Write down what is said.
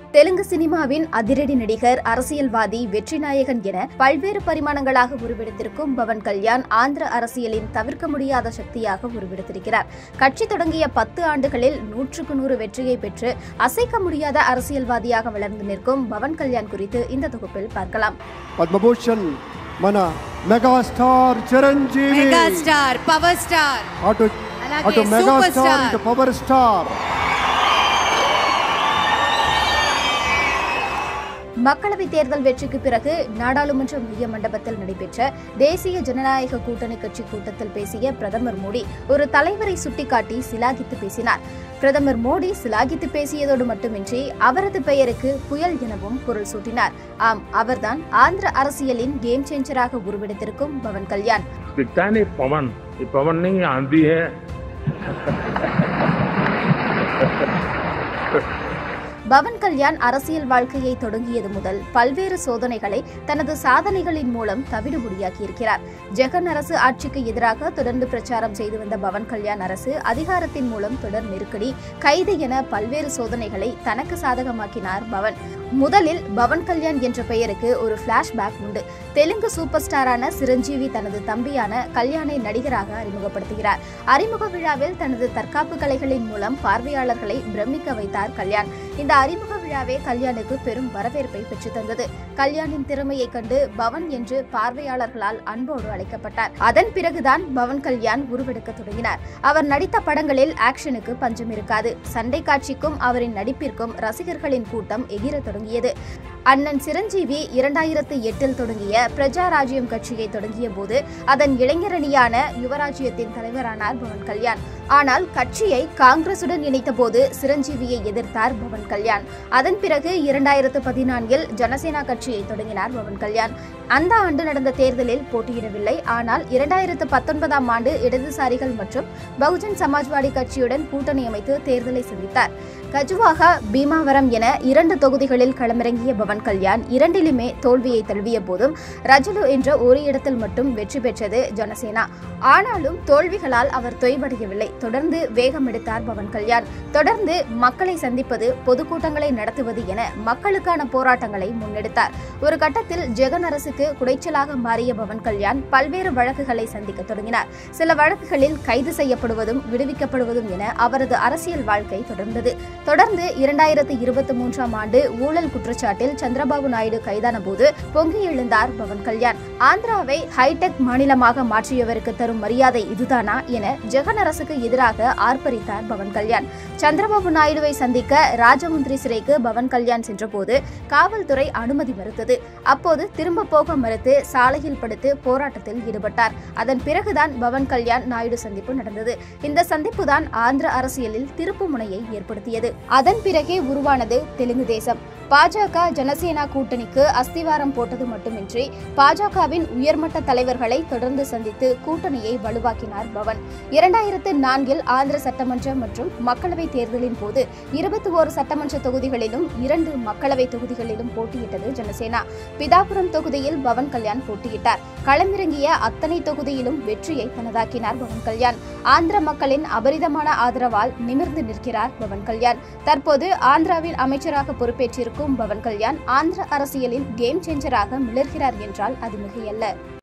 தெலுங்கு சினிமாவின் அதிரடி நடிகர் அரசியல்வாதி வெற்றிநாயகன் என பல்வேறு பரிமாணங்களாக உருவெடுத்திருக்கும் பவன் கல்யாண் ஆந்திர அரசியலின் தவிர்க்க முடியாத சக்தியாக உருவெடுத்திருக்கிறார் கட்சி தொடங்கிய பத்து ஆண்டுகளில் நூற்றுக்கு நூறு வெற்றியை பெற்று அசைக்க முடியாத அரசியல்வாதியாக வளர்ந்து நிற்கும் பவன் கல்யாண் குறித்து இந்த தொகுப்பில் பார்க்கலாம் పద్మభూషణ్ మన megastar Chiranjeevi megastar power star అటు అలాగే అటు సూపర్ మెగాస్టార్ స్టార్. ఇటు పవర్ స్టార్ மக்களவைத் தேர்தல் வெற்றிக்கு பிறகு நாடாளுமன்ற மைய மண்டபத்தில் நடைபெற்ற தேசிய ஜனநாயக கூட்டணி கட்சி கூட்டத்தில் பேசிய பிரதமர் மோடி ஒரு தலைவரை சுட்டிக்காட்டி சிலாகித்து பேசினார் பிரதமர் மோடி சிலாகித்து பேசியதோடு மட்டுமின்றி அவரது பெயருக்கு புயல் எனவும் பொருள் சூட்டினார் ஆம் அவர்தான் ஆந்திர அரசியலின் கேம் சேஞ்சராக உருவெடுத்திருக்கும் பவன் கல்யாண் दिखता है नहीं पवन ये पवन नहीं आंधी है பவன் கல்யாண் அரசியல் வாழ்க்கையை தொடங்கியது முதல் பல்வேறு சோதனைகளை தனது சாதனைகளின் மூலம் தவிடுபொடியாக்கியிருக்கிறார் ஜெகன் அரசு ஆட்சிக்கு எதிராக தொடர்ந்து பிரச்சாரம் செய்து வந்த பவன் கல்யாண் அரசு அதிகாரத்தின் மூலம் தொடர் நெருக்கடி கைது என பல்வேறு சோதனைகளை தனக்கு சாதகமாக்கினார் பவன் முதலில் பவன் கல்யாண் என்ற பெயருக்கு ஒரு பிளாஷ்பேக் உண்டு தெலுங்கு சூப்பர் ஸ்டாரான சிரஞ்சீவி தனது தம்பியான கல்யாணை நடிகராக அறிமுகப்படுத்துகிறார் அறிமுக விழாவில் தனது தற்காப்பு கலைகளின் மூலம் பார்வையாளர்களை பிரமிக்க வைத்தார் கல்யாண் இந்த அறிமுக விழாவே கல்யாணுக்கு பெரும் வரவேற்பை பெற்று தந்தது கல்யாணின் திறமையை கண்டு பவன் என்று பார்வையாளர்களால் அன்போடு அழைக்கப்பட்டார் அதன் பிறகுதான் பவன் கல்யாண் உருவெடுக்க தொடங்கினார் அவர் நடித்த படங்களில் ஆக்ஷனுக்கு பஞ்சம் இருக்காது சண்டை காட்சிக்கும் அவரின் நடிப்பிற்கும் ரசிகர்களின் கூட்டம் எகிர தொடங்கியது அண்ணன் சிரஞ்சீவி இரண்டாயிரத்து எட்டில் தொடங்கிய பிரஜா ராஜ்யம் கட்சியை தொடங்கிய போது அதன் இளைஞரணியான யுவராஜ்யத்தின் தலைவரானார் பவன் கல்யாண் ஆனால் கட்சியை காங்கிரசுடன் இணைத்தபோது சிரஞ்சீவியை எதிர்த்தார் பவன் கல்யாண் அதன் பிறகு இரண்டாயிரத்து பதினான்கில் ஜனசேனா கட்சியை தொடங்கினார் பவன் கல்யாண் அந்த ஆண்டு நடந்த தேர்தலில் போட்டியிடவில்லை ஆனால் இரண்டாயிரத்து பத்தொன்பதாம் ஆண்டு இடதுசாரிகள் மற்றும் பகுஜன் சமாஜ்வாடி கட்சியுடன் கூட்டணி அமைத்து தேர்தலை சந்தித்தார் கஜுவாகா பீமாவரம் என இரண்டு தொகுதிகளில் களமிறங்கிய பவன் கல்யாண் இரண்டிலுமே தோல்வியை தழுவிய போதும் ரஜுலு என்ற ஒரு இடத்தில் மட்டும் வெற்றி பெற்றது ஜனசேனா ஆனாலும் தோல்விகளால் அவர் தொய்வடையவில்லை தொடர்ந்து வேகம் எடுத்தார் பவன் கல்யாண் தொடர்ந்து மக்களை சந்திப்பது பொதுக்கூட்டங்களை நடத்துவது என மக்களுக்கான போராட்டங்களை முன்னெடுத்தார் ஒரு கட்டத்தில் ஜெகன் அரசுக்கு குடைச்சலாக மாறிய பவன் கல்யாண் பல்வேறு வழக்குகளை சந்திக்க தொடங்கினார் சில வழக்குகளில் கைது செய்யப்படுவதும் விடுவிக்கப்படுவதும் என அவரது அரசியல் வாழ்க்கை தொடர்ந்தது தொடர்ந்து இரண்டாயிரத்து இருபத்தி மூன்றாம் ஆண்டு ஊழல் குற்றச்சாட்டில் சந்திரபாபு நாயுடு கைதான போது பொங்கி எழுந்தார் பவன் கல்யாண் ஆந்திராவை ஹைடெக் மாநிலமாக மாற்றியவருக்கு தரும் மரியாதை இதுதானா என ஜெகன் அரசுக்கு எதிராக ஆர்ப்பரித்தார் பவன் கல்யாண் சந்திரபாபு நாயுடுவை சந்திக்க ராஜமுந்திரி சிறைக்கு பவன் கல்யாண் சென்றபோது காவல்துறை அனுமதி மறுத்தது அப்போது திரும்ப போக மறுத்து சாலையில் படுத்து போராட்டத்தில் ஈடுபட்டார் அதன் பிறகுதான் பவன் கல்யாண் நாயுடு சந்திப்பு நடந்தது இந்த சந்திப்புதான் ஆந்திர அரசியலில் திருப்பு முனையை ஏற்படுத்தியது அதன் பிறகே உருவானது தெலுங்கு தேசம் பாஜக ஜனசேனா கூட்டணிக்கு அஸ்திவாரம் போட்டது மட்டுமின்றி பாஜகவின் உயர்மட்ட தலைவர்களை தொடர்ந்து சந்தித்து கூட்டணியை வலுவாக்கினார் பவன் இரண்டாயிரத்து நான்கில் ஆந்திர சட்டமன்ற மற்றும் மக்களவை தேர்தலின் போது இருபத்தி ஓரு சட்டமன்ற தொகுதிகளிலும் இரண்டு மக்களவை தொகுதிகளிலும் போட்டியிட்டது ஜனசேனா பிதாபுரம் தொகுதியில் பவன் கல்யாண் போட்டியிட்டார் களமிறங்கிய அத்தனை தொகுதியிலும் வெற்றியை தனதாக்கினார் பவன் கல்யாண் ஆந்திர மக்களின் அபரிதமான ஆதரவால் நிமிர்ந்து நிற்கிறார் பவன் கல்யாண் தற்போது ஆந்திராவில் அமைச்சராக பொறுப்பேற்றிருக்கும் பவன் கல்யாண் ஆந்திர அரசியலில் கேம் சேஞ்சராக மிளர்கிறார் என்றால் அது மிகையல்ல